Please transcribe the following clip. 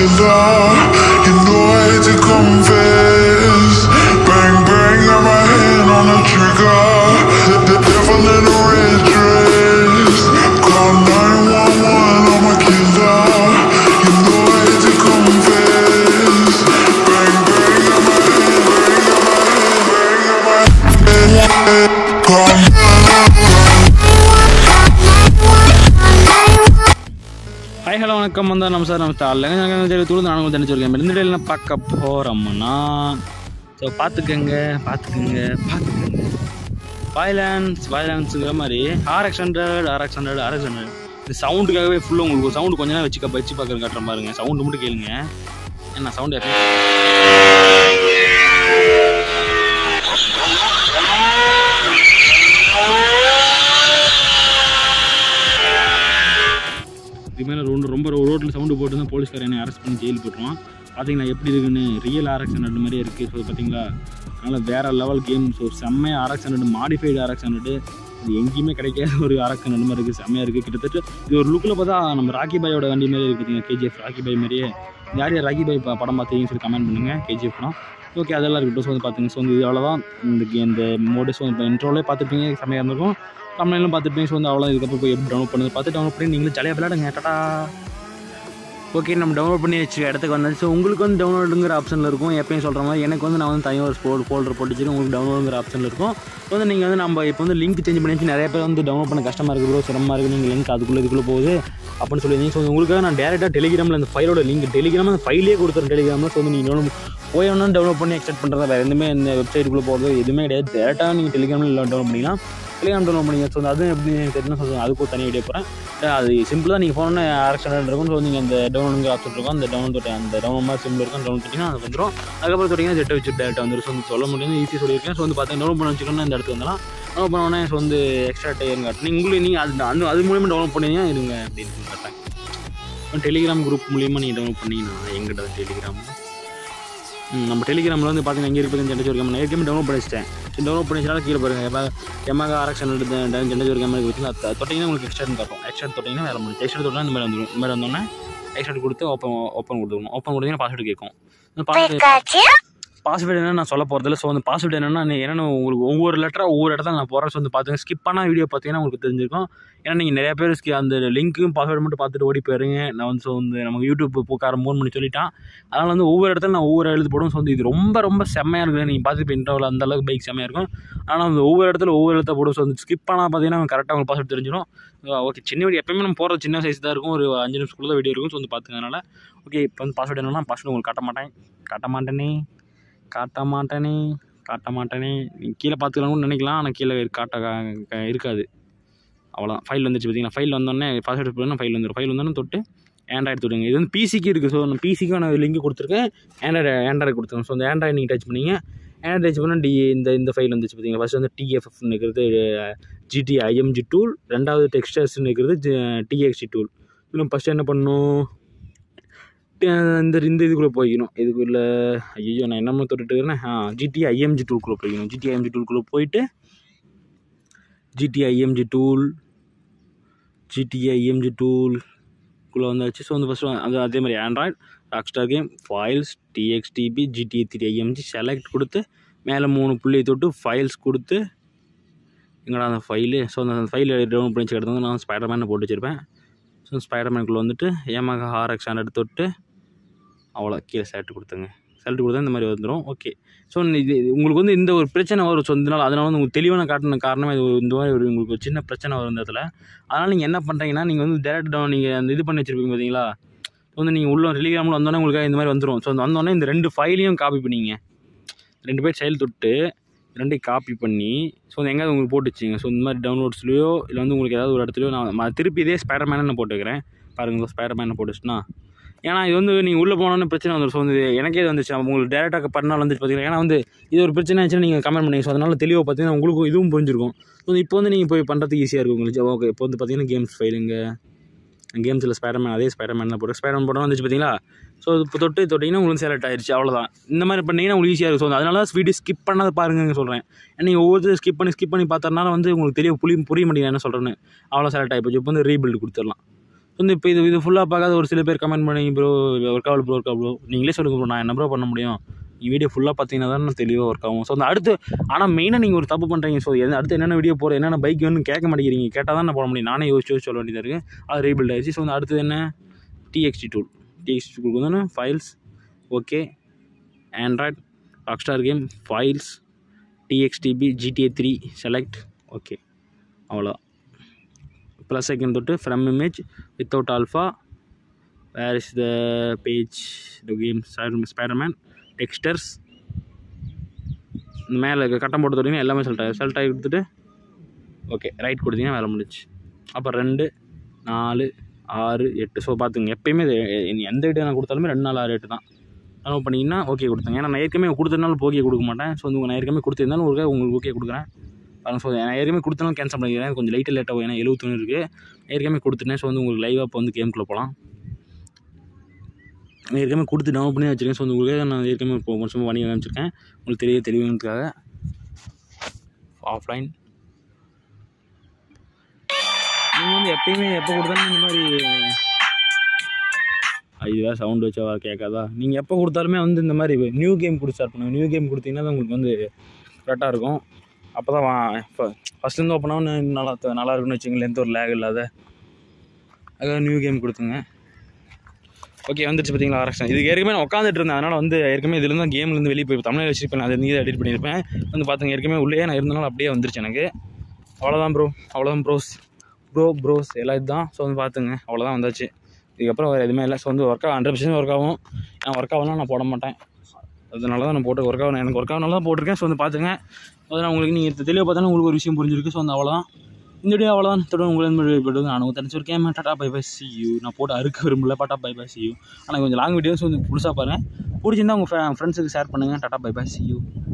killer. You know I hate to confess. Bang bang, got my hand on the trigger. The, the devil in a red dress. Call 911, I'm a killer. You know I hate to confess. Bang bang, got my hand, bang, got my hand, bang, got my hand. Call hi hello வணக்கம் வந்தா நம்ம sir நம்ம தாள் தூள் நானும் தெரிஞ்சிருக்கேன் இந்த டேல பார்க்க போகிறோம்னா ஸோ பார்த்துக்கங்க பார்த்துக்கங்க பார்த்துக்கங்க வயலன்ஸ் வயலன்ஸுங்கிற மாதிரி RX hundred RX hundred RX hundred இந்த சவுண்டுக்காகவே ஃபுல்லாக உங்களுக்கு சவுண்டு கொஞ்ச நேரம் வச்சு வச்சு பார்க்குற காட்டுற பாருங்க சவுண்டு மட்டும் கேளுங்க என்ன சவுண்டு இதுமாதிரி ரொம்ப ரொம்ப ரோட்டில் சவுண்டு போட்டு தான் போலீஸ்காரர் என்னை அரெஸ்ட் பண்ணி ஜெயில் போட்டுருவான் பார்த்தீங்களா எப்படி இருக்குன்னு ரியல் ஆர்எக்ஸ் ஹண்ட்ரட் மாதிரியே இருக்குது ஸோ பார்த்தீங்களா அதனால் வேறு லெவல் கேம் ஸோ செம்மையாக RX hundred modified RX hundred இது எங்கேயுமே கிடைக்காத ஒரு ஆர்எக்ஸ் ஹண்ட்ரட் மாதிரி இருக்குது செம்மையாக இருக்குது கிட்டத்தட்ட இது ஒரு லுக்கில் பார்த்தா நம்ம ராக்கி பாயோட வண்டி மாதிரி இருக்குது பார்த்தீங்க கேஜிஎஃப் ராக்கி பாய் மாதிரியே யார் யார் ராக்கி பாய் ப- படம் பார்த்தீங்கன்னு சொல்லி கமெண்ட் பண்ணுங்கள் கேஜிஎஃப் படம் ஓகே அதெல்லாம் இருக்கட்டும் ஸோ வந்து பார்த்துங்க ஸோ வந்து இது அவ்வளோதான் இந்த கே- இந்த மோடு ஸோ இப்போ இன்ட்ரோலே பார்த்துருப்பீங்க செம்மையாக இருந்திருக்கும் தமிழ்லாம் பார்த்துருப்பீங்க ஸோ வந்து அவ்வளோ இதுக்கப்புறம் போய் எப்படி டவுன்லோட் பண்ணுறது பார்த்து டவுன்லோட் பண்ணி நீங்களும் ஜாலியாக விளையாடுங்க டாடா ஓகே நம்ம டவுன்லோட் பண்ணி வச்சு இடத்துக்கு வந்தாச்சு ஸோ உங்களுக்கு வந்து டவுன்லோடுங்கிற ஆப்ஷனில் இருக்கும் எப்பயும் சொல்கிற மாதிரி எனக்கு வந்து நான் வந்து தனியாக ஒரு ஃபோல் ஃபோல்டர் போட்டு வச்சுட்டு உங்களுக்கு டவுன்லோடுங்கிற ஆப்ஷனில் இருக்கும் ஸோ வந்து நீங்கள் வந்து நம்ம இப்போ வந்து லிங்க் சேஞ்ச் பண்ணி வச்சு நிறைய பேர் வந்து டவுன்லோட் பண்ண கஷ்டமாக இருக்குது ப்ரோ சிரமமாக இருக்குது நீங்கள் லிங்க் அதுக்குள்ளே இதுக்குள்ளே போகுது அப்படின்னு சொல்லியிருந்தீங்க ஸோ உங்களுக்காக நான் டேரெக்டாக டெலிகிராமில் அந்த ஃபைலோட லிங்க் டெலிகிராம் அந்த ஃபைலே கொடுத்துறேன் டெலிகிராமில் ஸோ வந்து நீங்கள் போய் ஒன்றும் டவுன்லோட் பண்ணி எக்ஸ்டெக்ட் பண்ணுறதா வேறு எதுவுமே இந்த வெப்சைட்டுக்குள்ளே போகிறது எதுவுமே கிடையாது டேரெக்டாக நீங்கள் டெலிகிராமில் டவுன்லோட் பண்ணிக்கலாம் டெலிகிராம் டவுன்லோட் பண்ணிங்க ஸோ அது எப்படி எனக்கு தெரியும் ஸோ அதுக்கு ஒரு தனி வீடியோ போகிறேன் அது சிம்பிளாக நீங்கள் ஃபோனு ஆக்ஷன் இருக்கும் ஸோ நீங்கள் அந்த டவுன்லோடுங்கிற ஆப்ஷன் இருக்கும் அந்த டவுன்லோட் தொட்டு அந்த டவுன்லோட் மாதிரி சிம்பிள் இருக்கும் டவுன்லோட் பண்ணிங்கன்னா அது வந்துடும் அதுக்கப்புறம் தொட்டிங்கன்னா ஜெட்டை வச்சு டேரெக்டாக வந்துடும் ஸோ வந்து சொல்ல முடியாது ஈஸி சொல்லியிருக்கேன் ஸோ வந்து பார்த்தீங்கன்னா டவுன்லோட் பண்ண வச்சுக்கணும் இந்த இடத்துக்கு வந்தலாம் டவுன்லோட் பண்ண உடனே ஸோ வந்து எக்ஸ்ட்ரா டைம் காட்டு நீங்கள் உங்களுக்கு நீங்கள் அது அந்த அது மூலியமாக டவுன்லோட் பண்ணீங்கன்னா இருங்க அப்படின்னு காட்டேன் டெலிகிராம் குரூப் மூலியமாக நீங்கள் டவுன்லோட் பண்ணீங்கன்னா எங்கிட்ட டெலிகிராம் ம், நம்ம டெலிகிராமில் வந்து பார்த்தீங்கன்னா எங்கே இருக்குது ஜெண்டை ஜோர் கேமரா ஏற்கனவே டவுன்லோட் பண்ணி வச்சிட்டேன் சரி டவுன்லோட் பண்ணி வச்சாலும் கீழே பாருங்க எவ்வளோ எம்மாக ஆரக்ஷன் எடுத்து ஜெண்டை ஜோர் கேமரா வச்சு அது தொட்டிங்கன்னா உங்களுக்கு எக்ஸ்ட்ரா காட்டும் எக்ஸ்ட்ரா தொட்டிங்கன்னா வேலை முடியும் எக்ஸ்ட்ரா தொட்டினா இந்த மாதிரி வந்துடும் இந்த மாதிரி வந்தோடனே எக்ஸ்ட்ரா கொடுத்து ஓப்பன் ஓப்பன் கொடுத்துக்கணும் ஓப்பன் கொடுத்தீங்கன்னா பாஸ்வேர்டு கேட்கும் பாஸ்வேர்டு பாஸ்வேர்டு என்ன நான் சொல்ல போகிறதில்ல ஸோ அந்த பாஸ்வேர்டு என்னன்னா நீ என்னென்ன உங்களுக்கு ஒவ்வொரு லெட்டராக ஒவ்வொரு இடத்துல நான் போகிறேன் ஸோ வந்து பார்த்துங்க ஸ்கிப் பண்ணால் வீடியோ பார்த்தீங்கன்னா உங்களுக்கு தெரிஞ்சிருக்கும் ஏன்னா நீங்கள் நிறைய பேர் skip- அந்த லிங்க்கும் பாஸ்வேர்டு மட்டும் பார்த்துட்டு ஓடி போயிருங்க நான் வந்து ஸோ வந்து நமக்கு யூடியூப் பூக்காரம் ஃபோன் பண்ணி சொல்லிட்டான் அதனால் வந்து ஒவ்வொரு இடத்துல நான் ஒவ்வொரு எழுத்து போடும் ஸோ வந்து இது ரொம்ப ரொம்ப செம்மையாக இருக்குது நீங்கள் பார்த்து இப்போ இன்டர்வல் அந்த அளவுக்கு பைக் செம்மையாக இருக்கும் ஆனால் வந்து ஒவ்வொரு இடத்துல ஒவ்வொரு இடத்த போடும் ஸோ வந்து ஸ்கிப் பண்ணால் பார்த்தீங்கன்னா கரெக்டாக உங்களுக்கு பாஸ்வேர்டு தெரிஞ்சிடும் ஓகே சின்ன வீடியோ எப்பயுமே நம்ம போகிறது சின்ன சைஸ் தான் இருக்கும் ஒரு அஞ்சு நிமிஷத்துக்குள்ள தான் வீடியோ இருக்கும் ஸோ வந்து பார்த்துக்கனால ஓகே இப்போ வந்து பாஸ்வேர்டு என்னன்னா பாஸ்வேர்டு உங்களுக்கு காட்ட மாட்டேன் காட்ட மாட்டேனே காட்ட மாட்டேனே காட்ட மாட்டேனே நீ கீழே பார்த்துக்கலாம்னு நினைக்கலாம் ஆனால் கீழே காட்ட க- க- இருக்காது அவ்வளோதான் ஃபைல் வந்துச்சு பார்த்தீங்களா ஃபைல் வந்தோடனே பாஸ்வேர்டு போடணும் ஃபைல் வந்துடும் ஃபைல் வந்தோடனே தொட்டு ஆண்ட்ராய்டு தொடுங்க இது வந்து பிசிக்கு இருக்குது ஸோ நான் பிசிக்கும் நான் லிங்க் கொடுத்துருக்கேன் ஆண்ட்ராய்டு ஆண்ட்ராய்டு கொடுத்துருக்கேன் ஸோ அந்த ஆண்ட்ராய்டு நீங்கள் டச் பண்ணீங்க ஆண்ட்ராய்டு டச் பண்ணால் டி இந்த இந்த ஃபைல் வந்துச்சு பார்த்தீங்களா ஃபஸ்ட் வந்து டிஎஃப்எஃப்னு இருக்கிறது ஜிடி ஐஎம்ஜி டூல் ரெண்டாவது டெக்ஸ்டர்ஸ்னு இருக்கிறது டிஎக்ஸி டூல் இன்னும் ஃபஸ்ட்டு என்ன பண்ணணும் அஹ் இந்த இந்த இதுக்குள்ளே போய்க்கணும் இதுக்குள்ளே ஐயோ நான் என்னமோ தொட்டுட்டு இருக்கிறேன் ஆ ஜிடி ஐஎம்ஜி டூல்குள்ளே போய்க்கணும் ஜிடி ஐஎம்ஜி டூல்குள்ளே போயிட்டு GT IMG tool GTA IMG tool குள்ளே வந்தாச்சு ஸோ வந்து ஃபஸ்ட்டு அது அதே மாதிரி Android Rockstar game files TXDB GTA three IMG select கொடுத்து மேலே மூணு புள்ளியை தொட்டு ஃபைல்ஸ் கொடுத்து எங்கடா அந்த ஃபைலு ஸோ அந்த ஃபைல் டவுன்லோட் பண்ணி வச்சுக்கிறது வந்து நான் ஸ்பைடர்மேனை போட்டு வச்சுருப்பேன் ஸோ ஸ்பைடர்மேனுக்குள்ளே வந்துட்டு ஏமாக ஹார்எக்ஸ் ஹண்ட்ரட் தொட்டு அவ்வளோ கீழே செலக்ட் கொடுத்துங்க செலக்ட் கொடுத்தா இந்த மாதிரி வந்துடும் ஓகே ஸோ இது இது உங்களுக்கு வந்து இந்த ஒரு பிரச்சனை வரும் ஸோ இதனால் அதனால வந்து உங்களுக்கு தெளிவான காட்டின காரணமே இது ஒரு- இந்த மாதிரி ஒரு உங்களுக்கு ஒரு சின்ன பிரச்சனை வரும் இந்த இடத்துல அதனால் நீங்கள் என்ன பண்ணுறீங்கன்னா நீங்கள் வந்து டேரக்ட் டவுன் நீங்கள் அந்த இது பண்ணி வச்சிருப்பீங்க பார்த்தீங்களா வந்து நீங்கள் உள்ள டெலிகிராமில் வந்தோடனே உங்களுக்கு இந்த மாதிரி வந்துடும் ஸோ அந்த வந்தோடனே இந்த ரெண்டு ஃபைலையும் காப்பி பண்ணிங்க ரெண்டு பேர் செயல் தொட்டு ரெண்டையும் காப்பி பண்ணி ஸோ எங்கேயாவது உங்களுக்கு போட்டு வச்சிங்க ஸோ இந்த மாதிரி டவுன்லோட்ஸ்லையோ இல்லை வந்து உங்களுக்கு ஏதாவது ஒரு இடத்துலையோ நான் ம- திருப்பி இதே ஸ்பைடர் மேனை நான் போட்டு வைக்கிறேன் பாருங்க ஸ்பைடர் மேனை போட்டுச்சுன்னா ஏன்னா இது வந்து நீங்கள் உள்ளே போனோன்னு பிரச்சனை வந்துடும் ஸோ வந்து எனக்கே இது வந்துச்சு உங்களுக்கு டேரெக்டாக பண்ணால் வந்துச்சு பார்த்தீங்கன்னா ஏன்னா வந்து இது ஒரு பிரச்சனை ஆச்சுன்னா நீங்கள் கமெண்ட் பண்ணீங்க ஸோ அதனால தெளிவாக பார்த்தீங்கன்னா உங்களுக்கு இதுவும் புரிஞ்சிருக்கும் ஸோ இப்போ வந்து நீங்கள் போய் பண்ணுறதுக்கு ஈஸியாக இருக்கும் உங்களுக்கு ஓகே இப்போ வந்து பார்த்தீங்கன்னா கேம்ஸ் ஃபைலுங்க கேம்ஸில் ஸ்பைடர்மேன் அதே ஸ்பைடர்மேனில் போட்டு ஸ்பைடர்மேன் போட்டோம் வந்துச்சு பார்த்தீங்களா ஸோ இப்போ தொட்டு தொட்டிங்கன்னா உங்களுக்கு செலக்ட் ஆயிடுச்சு அவ்வளோதான் இந்த மாதிரி பண்ணீங்கன்னா உங்களுக்கு ஈஸியாக இருக்கும் ஸோ அதனால தான் வீடியோ ஸ்கிப் பண்ணாத பாருங்க சொல்கிறேன் நீங்கள் ஒவ்வொருத்தரும் ஸ்கிப் பண்ணி ஸ்கிப் பண்ணி பார்த்தறனால வந்து உங்களுக்கு தெரிய புரிய புரிய மாட்டேங்குது என்ன சொல்கிறேன்னு அவ்வளோ செலக்ட் ஆகிப்போச்சு இப்போ வந்து ரீபில்டு கொடுத்துடலாம் வந்து இப்போ இது இது ஃபுல்லாக பார்க்காத ஒரு சில பேர் கமெண்ட் பண்ணி ப்ரோ ஒர்க் ஆகல ப்ரோ ஒர்க் ஆகல ப்ரோ நீங்களே சொல்லுங்க ப்ரோ நான் என்ன ப்ரோ பண்ண முடியும் நீ வீடியோ ஃபுல்லாக பார்த்தீங்கன்னா தான் நான் தெளிவாக ஒர்க் ஆகும் ஸோ அந்த அடுத்து ஆனால் மெயினாக நீங்கள் ஒரு தப்பு பண்ணுறீங்க ஸோ எது அடுத்து என்னென்ன வீடியோ போகிற என்னென்ன பைக் வேணும்னு கேட்க மாட்டேங்கிறீங்க கேட்டால் தான் நான் போட முடியும் நானே யோசிச்சு யோசிச்சு சொல்ல வேண்டியதாக இருக்குது அது ரீபில்ட் ஆயிடுச்சு ஸோ வந்து அடுத்தது என்ன டிஎக்ஸ்டி டூல் டிஎக்ஸ்டி டூல் வந்து files okay Android Rockstar game files TXDB GTA three select okay அவ்வளோ ப்ளஸ் செகண்ட் தொட்டு from image without alpha where is the page the game Spiderman textures மேலே இருக்க கட்டம் போட்டு தொட்டிங்கன்னா எல்லாமே செலக்ட் ஆகி செலக்ட் ஆகி கொடுத்துட்டு ஓகே ரைட் கொடுத்தீங்கன்னா வேலை முடிச்சு அப்போ ரெண்டு நாலு ஆறு எட்டு ஸோ பார்த்துங்க எப்பயுமே இது எ- எந்த வீடியோ நான் கொடுத்தாலுமே ரெண்டு நாள் ஆறு எட்டு தான் அனுபவம் பண்ணிங்கன்னா ஓகே கொடுத்துங்க ஏன்னா நான் ஏற்கனவே கொடுத்ததுனால ஓகே கொடுக்க மாட்டேன் ஸோ வந்து நான் ஏற்கனவே கொடுத்திருந்தாலும் ஒரு உங்களுக்கு ஓகே கொடுக்குறேன் பாருங்க ஸோ நான் ஏற்கனவே கொடுத்தனாலும் கேன்சல் பண்ணிக்கிறேன் கொஞ்சம் லைட்டாக லேட்டாக ஏன்னா எழுபத்தொன்று இருக்குது ஏற்கனவே கொடுத்துட்டேன் ஸோ வந்து உங்களுக்கு லைவாக இப்போ வந்து கேம்குள்ளே போகலாம் நான் ஏற்கனவே கொடுத்து டவுன்லோட் பண்ணி வச்சுருக்கேன் ஸோ வந்து உங்களுக்கு நான் ஏற்கனவே இப்போ கொஞ்சமாக பண்ணி காமிச்சிருக்கேன் உங்களுக்கு தெரிய தெரியுங்கிறதுக்காக ஆஃப்லைன் நீங்கள் வந்து எப்பயுமே எப்போ கொடுத்தாலும் இந்த மாதிரி ஐயா சவுண்ட் வச்சா கேட்காதா நீங்கள் எப்போ கொடுத்தாலுமே வந்து இந்த மாதிரி நியூ கேம் கொடுத்து ஸ்டார்ட் பண்ணுங்க நியூ கேம் கொடுத்தீங்கன்னா தான் உங்களுக்கு வந்து கரெக்டாக இருக்கும் அப்போ தான் வா இப்போ ஃபஸ்ட்லேருந்து ஓப்பன் ஆகும் நல்லா நல்லா இருக்குன்னு வச்சுங்களேன் எந்த ஒரு லேக் இல்லாத அதுக்காக நியூ கேம் கொடுத்துங்க ஓகே வந்துருச்சு பார்த்தீங்களா ஆரக்ஷன் இதுக்கு ஏற்கனவே நான் உட்காந்துட்டு இருந்தேன் அதனால் வந்து ஏற்கனவே இதுலேருந்து தான் கேம்லேருந்து வெளியே போய் தமிழில் வச்சுருப்பேன் அதை நீங்கள் எடிட் பண்ணியிருப்பேன் வந்து பார்த்துங்க ஏற்கனவே உள்ளே நான் இருந்தனால அப்படியே வந்துருச்சு எனக்கு அவ்வளோதான் ப்ரோ அவ்வளோதான் ப்ரோஸ் ப்ரோ ப்ரோஸ் எல்லாம் இதுதான் ஸோ வந்து பார்த்துங்க அவ்வளோதான் வந்தாச்சு இதுக்கப்புறம் வேறு எதுவுமே இல்லை ஸோ வந்து ஒர்க் ஆகும் ஹண்ட்ரட் பர்சன்ட் ஒர்க் ஆகும் நான் ஒர்க் ஆகலாம் நான் போட மாட்டேன் அதனால தான் நான் போட்டு ஒர்க் ஆகும் எனக்கு ஒர்க் ஆகனால தான் போட்டிருக்கேன் ஸோ வந்து பார்த்துங்க அதனால் உங்களுக்கு நீங்கள் தெளிவாக பார்த்தாலும் உங்களுக்கு ஒரு விஷயம் புரிஞ்சிருக்கு ஸோ வந்து அவ்வளோதான் இந்த வீடியோ அவ்வளோதான் தொடர்ந்து உங்களுக்கு போய்ட்டு நான் உங்களுக்கு தெரிஞ்ச ஒரு game tata bye bye see you நான் போட்டு அறுக்க விரும்பல tata bye bye see you ஆனால் கொஞ்சம் லாங் வீடியோஸ் வந்து புதுசாக பாருங்கள் பிடிச்சிருந்தா உங்கள் ஃப்ரெண்ட்ஸுக்கு ஷேர் பண்ணுங்கள் tata bye bye see you